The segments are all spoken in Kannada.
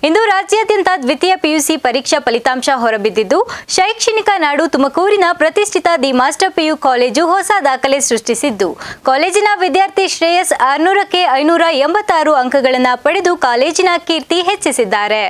ಇಂದು ರಾಜ್ಯಾದ್ಯಂತ ದ್ವಿತೀಯ ಪಿಯುಸಿ ಪರೀಕ್ಷಾ ಫಲಿತಾಂಶ ಹೊರಬಿದ್ದಿದ್ದು ಶೈಕ್ಷಣಿಕ ನಾಡು ತುಮಕೂರಿನ ಪ್ರತಿಷ್ಠಿತ ದಿ ಮಾಸ್ಟರ್ ಪಿಯು ಕಾಲೇಜು ಹೊಸ ದಾಖಲೆ ಸೃಷ್ಟಿಸಿದ್ದು ಕಾಲೇಜಿನ ವಿದ್ಯಾರ್ಥಿ ಶ್ರೇಯಸ್ ಆರ್ನೂರಕ್ಕೆ ಐನೂರ ಎಂಬತ್ತಾರು ಅಂಕಗಳನ್ನು ಪಡೆದು ಕಾಲೇಜಿನ ಕೀರ್ತಿ ಹೆಚ್ಚಿಸಿದ್ದಾರೆ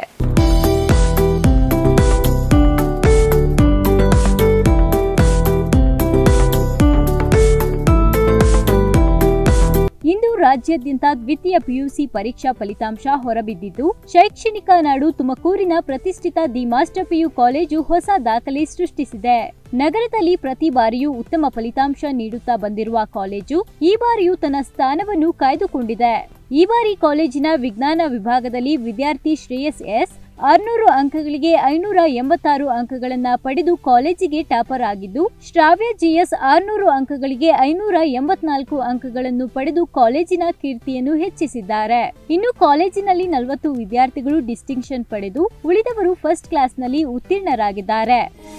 ಇಂದು ರಾಜ್ಯಾದ್ಯಂತ ದ್ವಿತೀಯ ಪಿಯುಸಿ ಪರೀಕ್ಷಾ ಫಲಿತಾಂಶ ಹೊರಬಿದ್ದಿದ್ದು ಶೈಕ್ಷಣಿಕ ನಾಡು ತುಮಕೂರಿನ ಪ್ರತಿಷ್ಠಿತ ದಿ ಮಾಸ್ಟರ್ ಪಿಯು ಕಾಲೇಜು ಹೊಸ ದಾಖಲೆ ಸೃಷ್ಟಿಸಿದೆ ನಗರದಲ್ಲಿ ಪ್ರತಿ ಬಾರಿಯೂ ಉತ್ತಮ ಫಲಿತಾಂಶ ನೀಡುತ್ತಾ ಬಂದಿರುವ ಕಾಲೇಜು ಈ ಬಾರಿಯೂ ತನ್ನ ಸ್ಥಾನವನ್ನು ಕಾಯ್ದುಕೊಂಡಿದೆ ಈ ಬಾರಿ ಕಾಲೇಜಿನ ವಿಜ್ಞಾನ ವಿಭಾಗದಲ್ಲಿ ವಿದ್ಯಾರ್ಥಿ ಶ್ರೇಯಸ್ ಎಸ್ ಆರ್ನೂರು ಅಂಕಗಳಿಗೆ ಐನೂರ ಎಂಬತ್ತಾರು ಅಂಕಗಳನ್ನ ಪಡೆದು ಕಾಲೇಜಿಗೆ ಟಾಪರ್ ಆಗಿದ್ದು ಶ್ರಾವ್ಯ ಜಿಎಸ್ ಆರ್ನೂರು ಅಂಕಗಳಿಗೆ ಐನೂರ ಎಂಬತ್ನಾಲ್ಕು ಅಂಕಗಳನ್ನು ಪಡೆದು ಕಾಲೇಜಿನ ಕೀರ್ತಿಯನ್ನು ಹೆಚ್ಚಿಸಿದ್ದಾರೆ ಇನ್ನು ಕಾಲೇಜಿನಲ್ಲಿ ನಲವತ್ತು ವಿದ್ಯಾರ್ಥಿಗಳು ಡಿಸ್ಟಿಂಕ್ಷನ್ ಪಡೆದು ಉಳಿದವರು ಫಸ್ಟ್ ಕ್ಲಾಸ್ನಲ್ಲಿ ಉತ್ತೀರ್ಣರಾಗಿದ್ದಾರೆ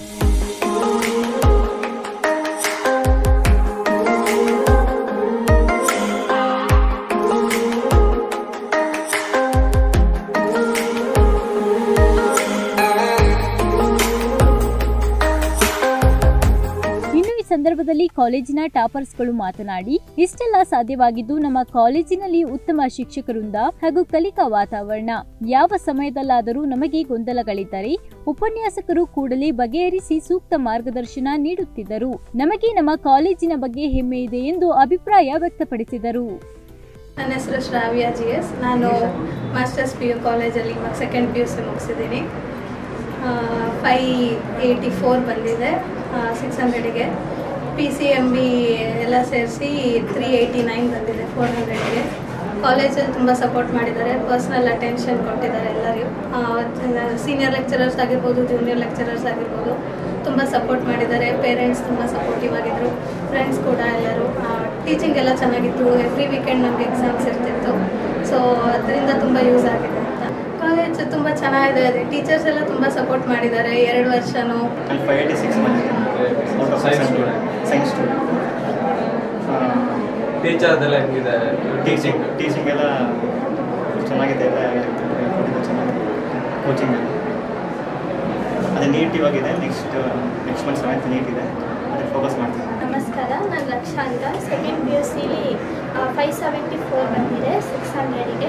ಇನ್ನು ಈ ಸಂದರ್ಭದಲ್ಲಿ ಕಾಲೇಜಿನ ಟಾಪರ್ಸ್ಗಳು ಮಾತನಾಡಿ ಇಷ್ಟೆಲ್ಲ ಸಾಧ್ಯವಾಗಿದ್ದು ನಮ್ಮ ಕಾಲೇಜಿನಲ್ಲಿ ಉತ್ತಮ ಶಿಕ್ಷಕರಿಂದ ಹಾಗೂ ಕಲಿಕಾ ವಾತಾವರಣ ಯಾವ ಸಮಯದಲ್ಲಾದರೂ ನಮಗೆ ಗೊಂದಲಗಳಿದ್ದರೆ ಉಪನ್ಯಾಸಕರು ಕೂಡಲೇ ಬಗೆಹರಿಸಿ ಸೂಕ್ತ ಮಾರ್ಗದರ್ಶನ ನೀಡುತ್ತಿದ್ದರು ನಮಗೆ ನಮ್ಮ ಕಾಲೇಜಿನ ಬಗ್ಗೆ ಹೆಮ್ಮೆ ಇದೆ ಎಂದು ಅಭಿಪ್ರಾಯ ವ್ಯಕ್ತಪಡಿಸಿದರು ನನ್ನ ಹೆಸರು ಶ್ರಾವ್ಯ ಜಿ ಎಸ್ ನಾನು ಮಾಸ್ಟರ್ಸ್ ಪಿ ಯು ಕಾಲೇಜಲ್ಲಿ ಇವಾಗ ಸೆಕೆಂಡ್ ಪಿ ಯು ಸಿ ಮುಗಿಸಿದ್ದೀನಿ ಫೈ ಏಯ್ಟಿ ಫೋರ್ ಬಂದಿದೆ ಸಿಕ್ಸ್ ಹಂಡ್ರೆಡಿಗೆ ಪಿ ಸಿ ಎಮ್ ಬಿ ಎಲ್ಲ ಸೇರಿಸಿ ತ್ರೀ ಏಯ್ಟಿ ನೈನ್ ಬಂದಿದೆ ಫೋರ್ ಹಂಡ್ರೆಡ್ಗೆ ಕಾಲೇಜಲ್ಲಿ ತುಂಬ ಸಪೋರ್ಟ್ ಮಾಡಿದ್ದಾರೆ ಪರ್ಸ್ನಲ್ ಅಟೆನ್ಷನ್ ಕೊಟ್ಟಿದ್ದಾರೆ ಎಲ್ಲರಿಗೂ ಸೀನಿಯರ್ ಲೆಕ್ಚರರ್ಸ್ ಆಗಿರ್ಬೋದು ಜೂನಿಯರ್ ಲೆಕ್ಚರರ್ಸ್ ಆಗಿರ್ಬೋದು ತುಂಬ ಸಪೋರ್ಟ್ ಮಾಡಿದ್ದಾರೆ ಪೇರೆಂಟ್ಸ್ ತುಂಬ ಸಪೋರ್ಟಿವ್ ಆಗಿದ್ದರು ಫ್ರೆಂಡ್ಸ್ ಕೂಡ ಎಲ್ಲರೂ ಟೀಚಿಂಗ್ ಎಲ್ಲ ಚೆನ್ನಾಗಿತ್ತು ಎವ್ರಿ ವೀಕೆಂಡ್ ನಮಗೆ ಎಕ್ಸಾಮ್ಸ್ ಇರ್ತಿತ್ತು ಸೊ ಅದರಿಂದ ತುಂಬ ಯೂಸ್ ಆಗಿದೆ ಅಂತ ಕಾಲೇಜ್ ತುಂಬ ಚೆನ್ನಾಗಿದೆ ಟೀಚರ್ಸ್ ಎಲ್ಲ ತುಂಬ ಸಪೋರ್ಟ್ ಮಾಡಿದ್ದಾರೆ ಎರಡು ವರ್ಷನೂ ಅಲ್ಲಿ five eighty six out of Science science student. Science student teacher ಅದೆಲ್ಲ ಹೆಂಗಿದೆ ಟೀಚಿಂಗ್ ಟೀಚಿಂಗ್ ಎಲ್ಲ ಚೆನ್ನಾಗಿದೆ ಎಲ್ಲ ಹೇಳ್ಕೊಟ್ಟಿದ್ದು ಚೆನ್ನಾಗಿದೆ ಕೋಚಿಂಗ್ ಎಲ್ಲ ಅದೇ ನೀಟ್ ಇವಾಗಿದೆ next next month seventh NEET ಇದೆ ಅದಕ್ಕೆ ಫೋಕಸ್ ಮಾಡ್ತೀನಿ ನಮಸ್ಕಾರ ನಾನು ಲಕ್ಷ ಅಂತ ಸೆಕೆಂಡ್ ಪಿ ಯು ಸಿಲಿ ಫೈವ್ ಸೆವೆಂಟಿ ಫೋರ್ ಬಂದಿದೆ ಸಿಕ್ಸ್ ಹಂಡ್ರೆಡಿಗೆ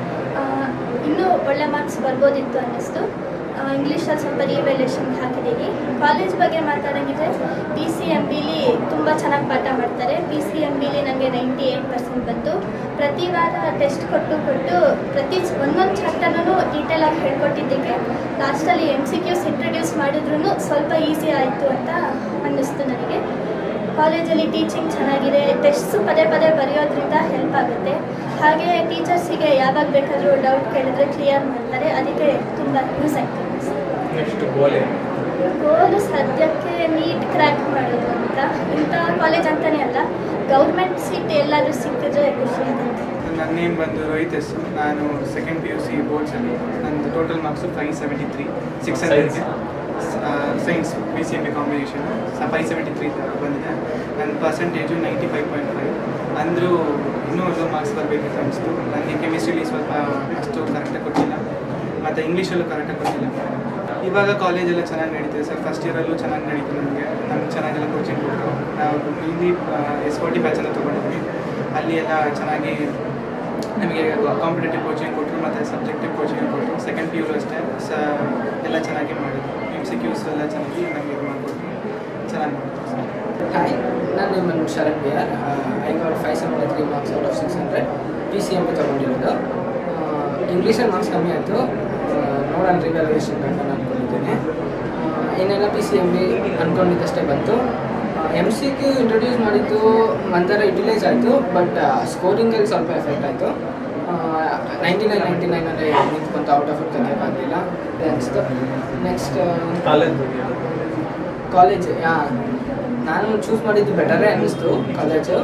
ಇನ್ನೂ ಒಳ್ಳೆ ಮಾರ್ಕ್ಸ್ ಬರ್ಬೋದಿತ್ತು ಅನ್ನಿಸ್ತು ಇಂಗ್ಲೀಷಲ್ಲಿ ಸ್ವಲ್ಪ ರಿವ್ಯಾಲ್ಯೂಷನ್ಗೆ ಹಾಕಿದ್ದೀನಿ ಕಾಲೇಜ್ ಬಗ್ಗೆ ಮಾತಾಡೋಂಗಿದ್ರೆ ಪಿ ಸಿ ಎಮ್ ಬಿಲಿ ತುಂಬ ಚೆನ್ನಾಗಿ ಪಾಠ ಮಾಡ್ತಾರೆ ಪಿ ಸಿ ಎಮ್ ಬಿಲಿ ನನಗೆ ನೈಂಟಿ ಏಯ್ಟ್ ಪರ್ಸೆಂಟ್ ಬಂತು ಪ್ರತಿ ವಾರ ಟೆಸ್ಟ್ ಕೊಟ್ಟು ಕೊಟ್ಟು ಪ್ರತಿ ಒಂದೊಂದು ಚಾಪ್ಟರ್ನೂ ಡೀಟೇಲಾಗಿ ಹೇಳ್ಕೊಟ್ಟಿದ್ದಕ್ಕೆ ಲಾಸ್ಟಲ್ಲಿ ಎಮ್ ಸಿ ಕ್ಯೂಸ್ ಇಂಟ್ರಡ್ಯೂಸ್ ಮಾಡಿದ್ರು ಸ್ವಲ್ಪ ಈಸಿ ಆಯಿತು ಅಂತ ಅನ್ನಿಸ್ತು ನನಗೆ ಕಾಲೇಜಲ್ಲಿ ಟೀಚಿಂಗ್ ಚೆನ್ನಾಗಿದೆ ಟೆಸ್ಟ್ಸು ಪದೇ ಪದೇ ಬರೆಯೋದ್ರಿಂದ ಹೆಲ್ಪ್ ಆಗುತ್ತೆ ಹಾಗೆ ಟೀಚರ್ಸಿಗೆ ಯಾವಾಗ ಬೇಕಾದರೂ ಡೌಟ್ ಕೇಳಿದ್ರೆ ಕ್ಲಿಯರ್ ಮಾಡ್ತಾರೆ ಅದಕ್ಕೆ ತುಂಬ ಯೂಸ್ ಆಗ್ತದೆ ನೆಕ್ಸ್ಟ್ ಗೋಲ್ ಏನು ಗೋಲು ಸದ್ಯಕ್ಕೆ ನೀಟ್ ಕ್ರ್ಯಾಕ್ ಮಾಡೋದು ಅಂತ ಇಂಥ ಕಾಲೇಜ್ ಅಂತಲೇ ಅಲ್ಲ ಗೌರ್ಮೆಂಟ್ ಸೀಟ್ ಎಲ್ಲಾದರೂ ಸಿಕ್ಕಿದ್ರೆ ಖುಷಿ ಆಗುತ್ತೆ ನನ್ನ ನೇಮ್ ಬಂದು ರೋಹಿತ್ ಎಸ್ ನಾನು ಸೆಕೆಂಡ್ ಪಿ ಯು ಸಿ ಬೋರ್ಡ್ಸಲ್ಲಿ ನಂದು total marks five seventy three six ಹಂಡ್ರೆಡ್ಗೆ science P C M B combination five seventy three ಬಂದಿದೆ ನನ್ನ percentage ninety five point five ಅಂದರೂ ಇನ್ನೂ ಒಳ್ಳೆ ಮಾರ್ಕ್ಸ್ ಬರಬೇಕಿತ್ತು ಅನಿಸ್ತು ನನಗೆ ಕೆಮಿಸ್ಟ್ರಿಲಿ ಸ್ವಲ್ಪ ಅಷ್ಟು ಕರೆಕ್ಟಾಗಿ ಕೊಟ್ಟಿಲ್ಲ ಮತ್ತು ಇಂಗ್ಲೀಷಲ್ಲೂ ಕರೆಕ್ಟಾಗಿ ಕೊಟ್ಟಿಲ್ಲ ಇವಾಗ ಕಾಲೇಜೆಲ್ಲ ಚೆನ್ನಾಗಿ ನಡೀತಿದೆ ಸರ್ ಫಸ್ಟ್ ಇಯರಲ್ಲೂ ಚೆನ್ನಾಗಿ ನಡೀತು ನಮಗೆ ನಮ್ಗೆ ಚೆನ್ನಾಗೆಲ್ಲ ಕೋಚಿಂಗ್ ಕೊಟ್ಟರು ನಾವು ಇಲ್ಲಿ ಎಸ್ ಫೋರ್ಟಿ ಬ್ಯಾಚನ್ನು ತೊಗೊಂಡಿದ್ವಿ ಅಲ್ಲಿ ಎಲ್ಲ ಚೆನ್ನಾಗಿ ನಮಗೆ ಕಾಂಪಿಟೇಟಿವ್ ಕೋಚಿಂಗ್ ಕೊಟ್ಟರು ಮತ್ತು ಸಬ್ಜೆಕ್ಟಿವ್ ಕೋಚಿಂಗ್ ಕೊಟ್ಟರು ಸೆಕೆಂಡ್ ಪಿ ಯು ಅಷ್ಟೇ ಸ ಎಲ್ಲ ಚೆನ್ನಾಗಿ ಮಾಡಿದ್ರು ಎಮ್ ಸಿ ಕ್ಯೂಸ್ ಎಲ್ಲ ಚೆನ್ನಾಗಿ ನಮಗೆ ಇದು ಮಾಡಿಕೊಟ್ರು ಚೆನ್ನಾಗಿ ಮಾಡಿದ್ರು ಸರ್ ಹಾಯ್ ನನ್ನ name Sharath B R I got five seventy three marks out of six hundred P C M ತೊಗೊಂಡಿರೋದು ಇಂಗ್ಲೀಷಲ್ಲಿ ಮಾರ್ಕ್ಸ್ ಕಮ್ಮಿ ಆಯಿತು ನೋಡೋಣ ರಿವ್ಯಾಲ್ಯೂಯೇಷನ್ ಬೇಕಂತ ಅಂದ್ಕೊಂಡಿದ್ದೀನಿ ಏನೆಲ್ಲ ಪಿ ಸಿ ಎಮ್ ಬಿ ಅಂದ್ಕೊಂಡಿದ್ದಷ್ಟೇ ಬಂತು ಎಮ್ ಸಿ ಕ್ಯೂ ಇಂಟ್ರೊಡ್ಯೂಸ್ ಮಾಡಿದ್ದು ಒಂಥರ ಯುಟಿಲೈಸ್ ಆಯಿತು ಬಟ್ ಸ್ಕೋರಿಂಗಲ್ಲಿ ಸ್ವಲ್ಪ ಎಫೆಕ್ಟ್ ಆಯಿತು ನೈಂಟಿ ನೈನ್ ನೈಂಟಿ ನೈನಲ್ಲಿ ನಿಂತ್ಕೊಂತ ಔಟ್ ಆಫ್ ತೆಗಿಯೋಕ್ಕಾಗಲಿಲ್ಲ ಅನಿಸ್ತು ನೆಕ್ಸ್ಟ್ ಕಾಲೇಜ್ ಬಗ್ಗೆ ಕಾಲೇಜ್ ನಾನು ಚೂಸ್ ಮಾಡಿದ್ದು ಬೆಟರೇ ಅನ್ನಿಸ್ತು ಕಾಲೇಜು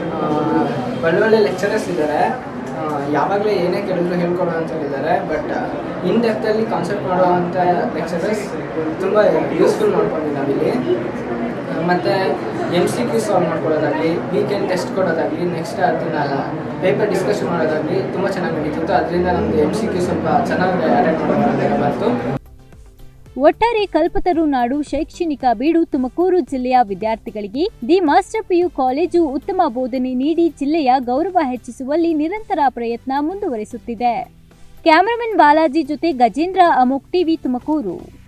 ಒಳ್ಳೊಳ್ಳೆ ಲೆಕ್ಚರರ್ಸ್ ಇದ್ದಾರೆ ಯಾವಾಗಲೇ ಏನೇ ಕೇಳಿದ್ರು ಹೇಳ್ಕೊಡೋ ಇದ್ದಾರೆ ಬಟ್ ಇನ್ ಡೆಪ್ತಲ್ಲಿ ಕಾನ್ಸೆಪ್ಟ್ ಮಾಡುವಂಥ ಲೆಕ್ಚರರ್ಸ್ ತುಂಬ ಯೂಸ್ಫುಲ್ ಮಾಡ್ಕೊಂಡಿದ್ದಾವೆ ಇಲ್ಲಿ ಮತ್ತು ಎಮ್ ಸಿ ಕ್ಯೂ ಸಾಲ್ವ್ ಮಾಡ್ಕೊಳ್ಳೋದಾಗಲಿ ವೀಕೆಂಡ್ ಟೆಸ್ಟ್ ಕೊಡೋದಾಗಲಿ ನೆಕ್ಸ್ಟ್ ಅದನ್ನ ಪೇಪರ್ ಡಿಸ್ಕಷನ್ ಮಾಡೋದಾಗಲಿ ತುಂಬ ಚೆನ್ನಾಗಿ ನಡೀತಿತ್ತು ಅದರಿಂದ ನಮ್ಮದು ಎಮ್ ಸಿ ಕ್ಯೂ ಸ್ವಲ್ಪ ಚೆನ್ನಾಗಿ ಅಟೆಂಡ್ ಮಾಡೋದಾಗಲಿ ಬಂತು ಒಟ್ಟಾರೆ ಕಲ್ಪತರು ನಾಡು ಶೈಕ್ಷಣಿಕ ಬೀಡು ತುಮಕೂರು ಜಿಲ್ಲೆಯ ವಿದ್ಯಾರ್ಥಿಗಳಿಗೆ ದಿ ಮಾಸ್ಟರ್ ಪಿಯು ಕಾಲೇಜು ಉತ್ತಮ ಬೋಧನೆ ನೀಡಿ ಜಿಲ್ಲೆಯ ಗೌರವ ಹೆಚ್ಚಿಸುವಲ್ಲಿ ನಿರಂತರ ಪ್ರಯತ್ನ ಮುಂದುವರಿಸುತ್ತಿದೆ ಕ್ಯಾಮರಾಮನ್ ಬಾಲಾಜಿ ಜೊತೆ ಗಜೇಂದ್ರ ಅಮೋಕ್ ಟಿವಿ ತುಮಕೂರು